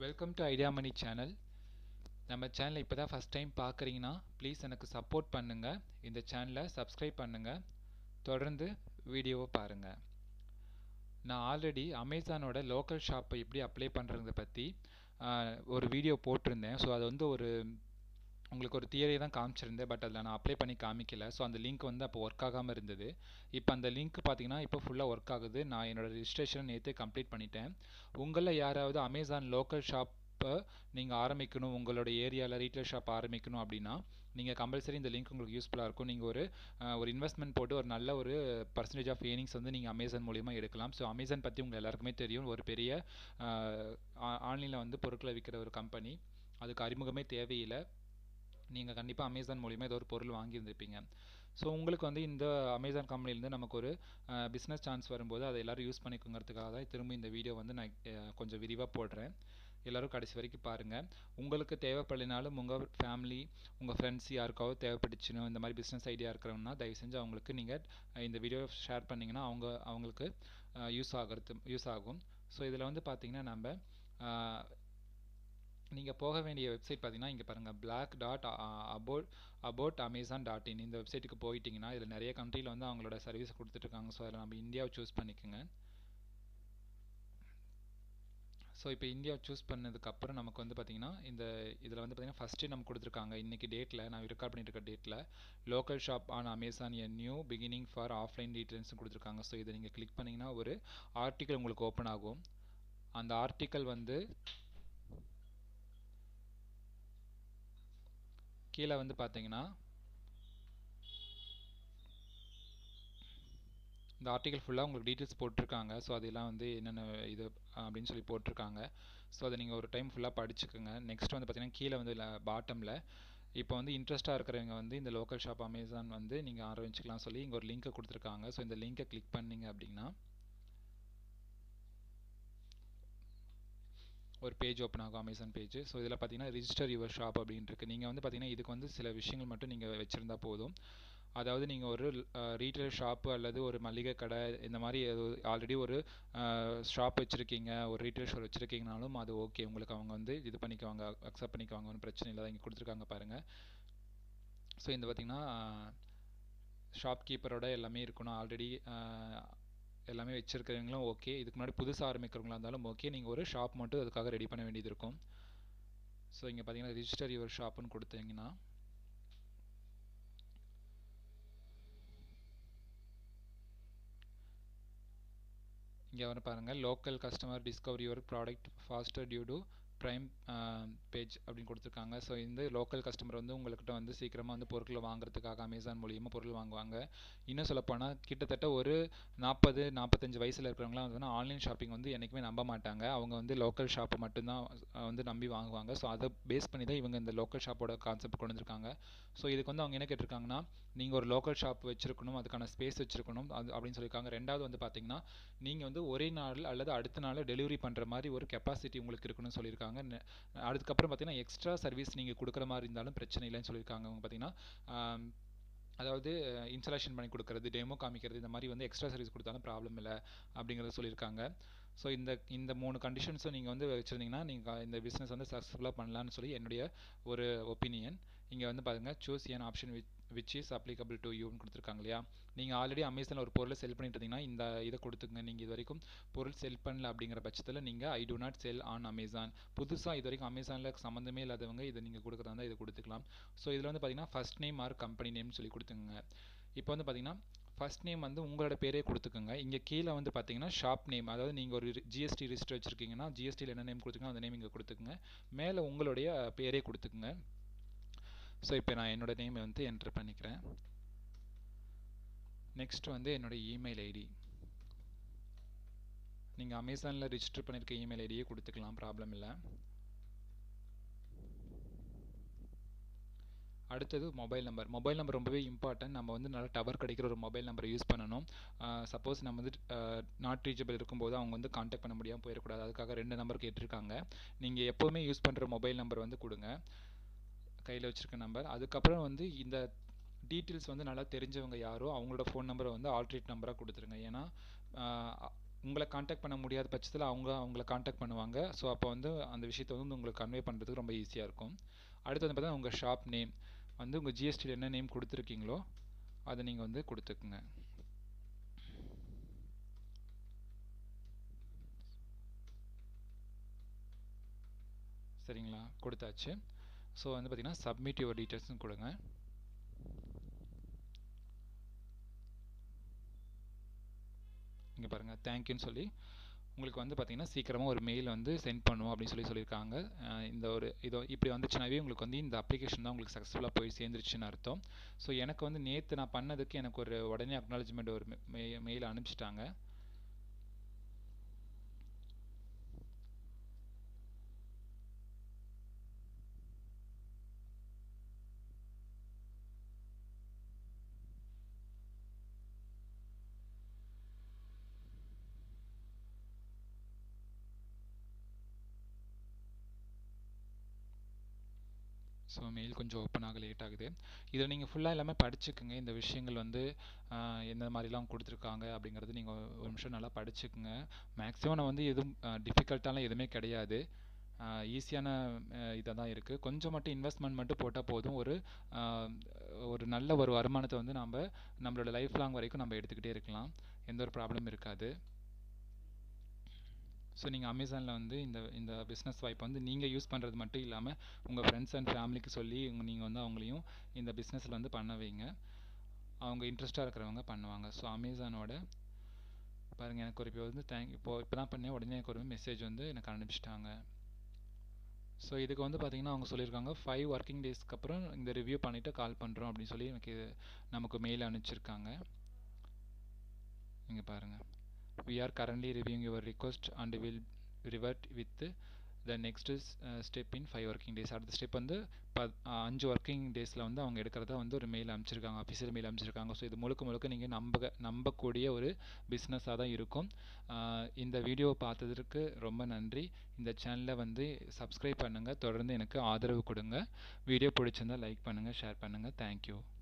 welcome to idea Mani channel நம்ம சேனலை இப்போ தான் ஃபஸ்ட் டைம் பார்க்குறீங்கன்னா ப்ளீஸ் எனக்கு சப்போர்ட் பண்ணுங்கள் இந்த சேனலை சப்ஸ்கிரைப் பண்ணுங்கள் தொடர்ந்து வீடியோவை பாருங்கள் நான் ஆல்ரெடி அமேசானோட லோக்கல் ஷாப்பை எப்படி அப்ளை பண்ணுறத பற்றி ஒரு வீடியோ போட்டிருந்தேன் ஸோ அது வந்து ஒரு உங்களுக்கு ஒரு தியரி தான் காமிச்சிருந்தேன் பட் அதில் நான் அப்ளை பண்ணி காமிக்கல ஸோ அந்த லிங்க் வந்து அப்போ ஒர்க் ஆகாமல் இருந்தது இப்போ அந்த லிங்க் பார்த்தீங்கன்னா இப்போ ஃபுல்லாக ஒர்க் ஆகுது நான் என்னோடய ரிஜிஸ்ட்ரேஷன் நேற்று கம்ப்ளீட் பண்ணிட்டேன் உங்களில் யாராவது அமேசான் லோக்கல் ஷாப்பை நீங்கள் ஆரம்பிக்கணும் உங்களோட ஏரியாவில் ரீட்டைல் ஷாப் ஆரம்பிக்கணும் அப்படின்னா நீங்கள் கம்பல்சரி இந்த லிங்க் உங்களுக்கு யூஸ்ஃபுல்லாக இருக்கும் நீங்கள் ஒரு ஒரு இன்வெஸ்ட்மெண்ட் போட்டு ஒரு நல்ல ஒரு பர்சன்டேஜ் ஆஃப் ஏர்னிங்ஸ் வந்து நீங்கள் அமேசான் மூலியமாக எடுக்கலாம் ஸோ அமேசான் பற்றி உங்களுக்கு எல்லாருக்குமே தெரியும் ஒரு பெரிய ஆன்லைனில் வந்து பொருட்களை விற்கிற ஒரு கம்பெனி அதுக்கு அறிமுகமே தேவையில்லை நீங்கள் கண்டிப்பாக அமேசான் மூலிமா ஏதோ ஒரு பொருள் வாங்கியிருந்திருப்பீங்க ஸோ உங்களுக்கு வந்து இந்த அமேசான் கம்பெனிலேருந்து நமக்கு ஒரு பிஸ்னஸ் சான்ஸ் வரும்போது அதை எல்லோரும் யூஸ் பண்ணிக்கோங்கிறதுக்காக தான் திரும்ப இந்த வீடியோ வந்து நான் கொஞ்சம் விரிவாக போடுறேன் எல்லோரும் கடைசி வரைக்கும் பாருங்கள் உங்களுக்கு தேவைப்படலினாலும் உங்கள் ஃபேமிலி உங்கள் ஃப்ரெண்ட்ஸ் யாருக்காவது தேவைப்பட்டுச்சுன்னு இந்த மாதிரி பிஸ்னஸ் ஐடியா இருக்கிறவங்கன்னா தயவு செஞ்சு அவங்களுக்கு நீங்கள் இந்த வீடியோ ஷேர் பண்ணிங்கன்னா அவங்க அவங்களுக்கு யூஸ் ஆகிறது யூஸ் ஆகும் ஸோ இதில் வந்து பார்த்திங்கன்னா நம்ம நீங்கள் போக வேண்டிய வெப்சைட் பார்த்தீங்கன்னா இங்கே பாருங்கள் blog dot about about Amazon dot in இந்த வெப்சைட்டுக்கு போயிட்டீங்கன்னா இதில் நிறைய கண்ட்ரியில் வந்து அவங்களோட சர்வீஸ் கொடுத்துட்ருக்காங்க ஸோ அதில் நம்ம இந்தியாவை சூஸ் பண்ணிக்கோங்க ஸோ இப்போ இந்தியா சூஸ் பண்ணதுக்கப்புறம் நமக்கு வந்து பார்த்திங்கன்னா இந்த இதில் வந்து பார்த்திங்கன்னா ஃபஸ்ட்டு நம்ம கொடுத்துருக்காங்க இன்றைக்கி டேட்டில் நான் ரெக்கார்ட் பண்ணிட்டு இருக்க டேட்டில் local shop on Amazon a new beginning for offline டீட்டெயில்ஸ்னு கொடுத்துருக்காங்க ஸோ இதை நீங்கள் கிளிக் பண்ணிங்கன்னா ஒரு ஆர்டிக்கல் உங்களுக்கு ஓப்பன் ஆகும் அந்த ஆர்டிக்கல் வந்து கீழே வந்து பார்த்தீங்கன்னா இந்த ஆர்டிக்கல் ஃபுல்லாக உங்களுக்கு டீட்டெயில்ஸ் போட்டிருக்காங்க ஸோ அதெல்லாம் வந்து என்னென்ன இது அப்படின்னு சொல்லி போட்டிருக்காங்க ஸோ அதை நீங்கள் ஒரு டைம் ஃபுல்லாக படிச்சுக்கோங்க நெக்ஸ்ட் வந்து பார்த்தீங்கன்னா கீழே வந்து பாட்டமில் இப்போ வந்து இன்ட்ரெஸ்ட்டாக இருக்கிறவங்க வந்து இந்த லோக்கல் ஷாப் அமேசான் வந்து நீங்கள் ஆரம்பிச்சிக்கலாம் சொல்லி இங்கே ஒரு லிங்க்கை கொடுத்துருக்காங்க ஸோ இந்த லிங்க்கை கிளிக் பண்ணிங்க அப்படின்னா ஒரு பேஜ் ஓப்பன் ஆகும் அமேசான் பேஜ் ஸோ இதில் பார்த்தீங்கன்னா ரிஜிஸ்டர் யுவர் ஷாப் அப்படின்ட்டு இருக்குது நீங்கள் வந்து பார்த்தீங்கன்னா இதுக்கு வந்து சில விஷயங்கள் மட்டும் நீங்கள் வச்சுருந்தா போதும் அதாவது நீங்கள் ஒரு ரீட்டைல் ஷாப்பு அல்லது ஒரு மளிகை கடை இந்த மாதிரி ஆல்ரெடி ஒரு ஷாப் வச்சுருக்கீங்க ஒரு ரீட்டைல் ஷாப் வச்சுருக்கீங்கனாலும் அது ஓகே உங்களுக்கு அவங்க வந்து இது பண்ணிக்குவாங்க அக்செப்ட் பண்ணிக்குவாங்க ஒன்றும் பிரச்சனை இல்லை இங்கே கொடுத்துருக்காங்க பாருங்கள் ஸோ இந்த பார்த்திங்கன்னா ஷாப் கீப்பரோட எல்லாமே இருக்கணும் ஆல்ரெடி எல்லாமே வச்சுருக்கிறவங்களும் ஓகே இதுக்கு முன்னாடி புதுசாக ஆரம்பிக்கிறவங்களா இருந்தாலும் ஓகே நீங்கள் ஒரு ஷாப் மட்டும் அதுக்காக ரெடி பண்ண வேண்டியது இருக்கும் ஸோ இங்கே பார்த்தீங்கன்னா ரிஜிஸ்டர் யுவர் ஷாப்புன்னு கொடுத்தீங்கன்னா இங்கே வந்து பாருங்கள் local customer discover your product faster due to prime page அப்படின்னு கொடுத்துருக்காங்க ஸோ இந்த லோக்கல் கஸ்டமர் வந்து உங்கள்கிட்ட வந்து சீக்கிரமாக வந்து பொருட்களை வாங்குறதுக்காக அமேசான் மூலியமாக பொருள் வாங்குவாங்க இன்னும் சொல்லப்போனால் கிட்டத்தட்ட ஒரு நாற்பது நாற்பத்தஞ்சு வயசில் இருக்கிறவங்களாம் வந்து ஆன்லைன் ஷாப்பிங் வந்து என்றைக்குமே நம்ப மாட்டாங்க அவங்க வந்து லோக்கல் ஷாப்பை மட்டும்தான் வந்து நம்பி வாங்குவாங்க ஸோ அதை பேஸ் பண்ணி தான் இவங்க இந்த லோக்கல் ஷாப்போட கான்செப்ட் கொண்டு வந்திருக்காங்க ஸோ இதுக்கு வந்து அவங்க என்ன கேட்டிருக்காங்கன்னா நீங்கள் ஒரு லோக்கல் ஷாப் வச்சிருக்கணும் அதுக்கான ஸ்பேஸ் வச்சிருக்கணும் அது அப்படின்னு சொல்லியிருக்காங்க ரெண்டாவது வந்து பார்த்தீங்கன்னா நீங்கள் வந்து ஒரே நாள் அல்லது அடுத்த நாள் டெலிவரி பண்ணுற மாதிரி ஒரு கெப்பாசிட்டி உங்களுக்கு இருக்கணும்னு சொல்லியிருக்காங்க அதுக்கப்புறம் பார்த்தீங்கன்னா எக்ஸ்ட்ரா சர்வீஸ் நீங்கள் கொடுக்குற மாதிரி இருந்தாலும் பிரச்சனை இல்லைன்னு சொல்லியிருக்காங்க அவங்க பார்த்தீங்கன்னா அதாவது இன்ஸ்டாலேஷன் பண்ணி கொடுக்குறது டெமோ காமிக்கிறது இந்த மாதிரி வந்து எக்ஸ்ட்ரா சர்வீஸ் கொடுத்தாலும் ப்ராப்ளம் இல்லை அப்படிங்கிறத சொல்லியிருக்காங்க ஸோ இந்த இந்த மூணு கண்டிஷன்ஸும் நீங்கள் வந்து வச்சுருந்தீங்கன்னா நீங்கள் இந்த பிஸ்னஸ் வந்து சக்ஸஸ்ஃபுல்லாக பண்ணலான்னு சொல்லி என்னுடைய ஒரு ஒப்பீனியன் இங்கே வந்து பாருங்கள் choose an option which which is applicable to யூன்னு கொடுத்துருக்காங்க இல்லையா நீங்கள் ஆல்ரெடி அமேசானில் ஒரு பொருளை செல் பண்ணிட்டு இருந்தீங்கன்னா இந்த இதை கொடுத்துங்க நீங்கள் இது வரைக்கும் பொருள் செல் பண்ணல அப்படிங்கிற பட்சத்தில் நீங்கள் I do not sell on Amazon புதுசாக இது வரைக்கும் அமேசானில் சம்மந்தமே இல்லாதவங்க இதை நீங்கள் கொடுக்குறதா இருந்தால் இதை கொடுத்துக்கலாம் ஸோ இதில் வந்து பார்த்தீங்கன்னா ஃபஸ்ட் நேம் ஆர் கம்பெனி நேம்னு சொல்லி கொடுத்துங்க இப்போ வந்து பார்த்தீங்கன்னா ஃபஸ்ட் நேம் வந்து உங்களோட பேரே கொடுத்துக்கோங்க இங்கே கீழே வந்து பார்த்தீங்கன்னா ஷாப் நேம் அதாவது நீங்கள் ஒரு ஜிஎஸ்டி ரிஜிஸ்டர் வச்சுருக்கீங்கன்னா ஜிஎஸ்டியில் என்ன நேம் கொடுத்துக்கோங்க அந்த நேம் இங்கே கொடுத்துக்குங்க மேலே உங்களுடைய பேரே கொடுத்துக்குங்க ஸோ இப்போ நான் என்னோடய நேம் வந்து என்ட்ரு பண்ணிக்கிறேன் நெக்ஸ்ட் வந்து என்னோடய இமெயில் ஐடி நீங்கள் அமேசானில் ரிஜிஸ்டர் பண்ணியிருக்க இமெயில் ஐடியே கொடுத்துக்கலாம் ப்ராப்ளம் இல்லை அடுத்தது மொபைல் நம்பர் மொபைல் நம்பர் ரொம்பவே இம்பார்ட்டன்ட் நம்ம வந்து நல்லா டவர் கிடைக்கிற ஒரு மொபைல் நம்பரை யூஸ் பண்ணணும் சப்போஸ் நம்ம வந்து நாட் ரீச்சபிள் இருக்கும்போது அவங்க வந்து காண்டாக்ட் பண்ண முடியாமல் போயிடக்கூடாது அதுக்காக ரெண்டு நம்பர் கேட்டிருக்காங்க நீங்கள் எப்போவுமே யூஸ் பண்ணுற மொபைல் நம்பர் வந்து கொடுங்க கையில் வச்சுருக்க நம்பர் அதுக்கப்புறம் வந்து இந்த டீட்டெயில்ஸ் வந்து நல்லா தெரிஞ்சவங்க யாரோ அவங்களோட ஃபோன் நம்பரை வந்து ஆல்ட்ரேட் நம்பராக கொடுத்துருங்க ஏன்னா உங்களை காண்டாக்ட் பண்ண முடியாத பட்சத்தில் அவங்க அவங்கள காண்டாக்ட் பண்ணுவாங்க ஸோ அப்போ வந்து அந்த விஷயத்தை வந்து உங்களுக்கு கன்வே பண்ணுறதுக்கு ரொம்ப ஈஸியாக இருக்கும் அடுத்து வந்து பார்த்தீங்கன்னா உங்கள் ஷாப் நேம் வந்து உங்கள் ஜிஎஸ்டியில் என்ன நேம் கொடுத்துருக்கீங்களோ அதை நீங்கள் வந்து கொடுத்துக்குங்க சரிங்களா கொடுத்தாச்சு ஸோ வந்து பார்த்தீங்கன்னா சப்மிட் யுவர் டீட்டெயில்ஸ்னு கொடுங்க இங்கே பாருங்கள் தேங்க்யூன்னு சொல்லி உங்களுக்கு வந்து பார்த்தீங்கன்னா சீக்கிரமாக ஒரு மெயில் வந்து சென்ட் பண்ணுவோம் அப்படின்னு சொல்லி சொல்லியிருக்காங்க இந்த ஒரு இதோ இப்படி வந்துச்சுனாவே உங்களுக்கு வந்து இந்த அப்ளிகேஷன் தான் உங்களுக்கு சக்ஸஸ்ஃபுல்லாக போய் சேர்ந்துருச்சுன்னு அர்த்தம் ஸோ எனக்கு வந்து நேற்று நான் பண்ணதுக்கு எனக்கு ஒரு உடனே அக்னாலஜ்மெண்ட் ஒரு மெயில் அனுப்பிச்சிட்டாங்க ஸோ மெயில் கொஞ்சம் ஓப்பன் ஆக லேட் ஆகுது இதில் நீங்கள் ஃபுல்லாக எல்லாமே படிச்சுக்குங்க இந்த விஷயங்கள் வந்து எந்த மாதிரிலாம் கொடுத்துருக்காங்க அப்படிங்கிறது நீங்கள் ஒரு நிமிஷம் நல்லா படிச்சுக்குங்க மேக்ஸிமம் நான் வந்து எதுவும் டிஃபிகல்ட்டாலாம் எதுவுமே கிடையாது ஈஸியான இதாக தான் இருக்குது கொஞ்சம் மட்டும் இன்வெஸ்ட்மெண்ட் மட்டும் போட்டால் போதும் ஒரு ஒரு நல்ல ஒரு வருமானத்தை வந்து நம்ம நம்மளோட லைஃப் லாங் வரைக்கும் நம்ம எடுத்துக்கிட்டே இருக்கலாம் எந்த ஒரு ப்ராப்ளமும் இருக்காது ஸோ நீங்கள் அமேசானில் வந்து இந்த இந்த பிஸ்னஸ் வாய்ப்பை வந்து நீங்கள் யூஸ் பண்ணுறது மட்டும் இல்லாமல் உங்கள் ஃப்ரெண்ட்ஸ் அண்ட் ஃபேமிலிக்கு சொல்லி நீங்கள் வந்து அவங்களையும் இந்த பிஸ்னஸில் வந்து பண்ண வைங்க அவங்க இன்ட்ரெஸ்ட்டாக இருக்கிறவங்க பண்ணுவாங்க ஸோ அமேசானோட பாருங்கள் எனக்கு ஒரு இப்போ வந்து தேங்க் இப்போ இப்போ தான் பண்ணேன் உடனே எனக்கு ஒரு மெசேஜ் வந்து எனக்கு அனுப்பிச்சிட்டாங்க ஸோ இதுக்கு வந்து பார்த்தீங்கன்னா அவங்க சொல்லியிருக்காங்க ஃபைவ் ஒர்க்கிங் டேஸ்க்கு அப்புறம் இந்த ரிவ்யூ பண்ணிவிட்டு கால் பண்ணுறோம் அப்படின்னு சொல்லி எனக்கு நமக்கு மெயில் அனுப்பிச்சிருக்காங்க இங்கே பாருங்கள் we are currently reviewing your request and will revert with the next uh, step in five working days அடுத்த ஸ்டெப் வந்து ப அஞ்சு ஒர்க்கிங் டேஸில் வந்து அவங்க எடுக்கிறதா வந்து ஒரு மெயில் அனுப்பிச்சிருக்காங்க அஃபிஷியல் மெயில் அனுப்பிச்சிருக்காங்க ஸோ இது முழுக்க முழுக்க நீங்கள் நம்ப நம்பக்கூடிய ஒரு பிஸ்னஸாக தான் இருக்கும் இந்த வீடியோவை பார்த்ததற்கு ரொம்ப நன்றி இந்த சேனலை வந்து சப்ஸ்கிரைப் பண்ணுங்கள் தொடர்ந்து எனக்கு ஆதரவு கொடுங்க வீடியோ பிடிச்சிருந்தால் லைக் பண்ணுங்கள் ஷேர் பண்ணுங்கள் தேங்க்யூ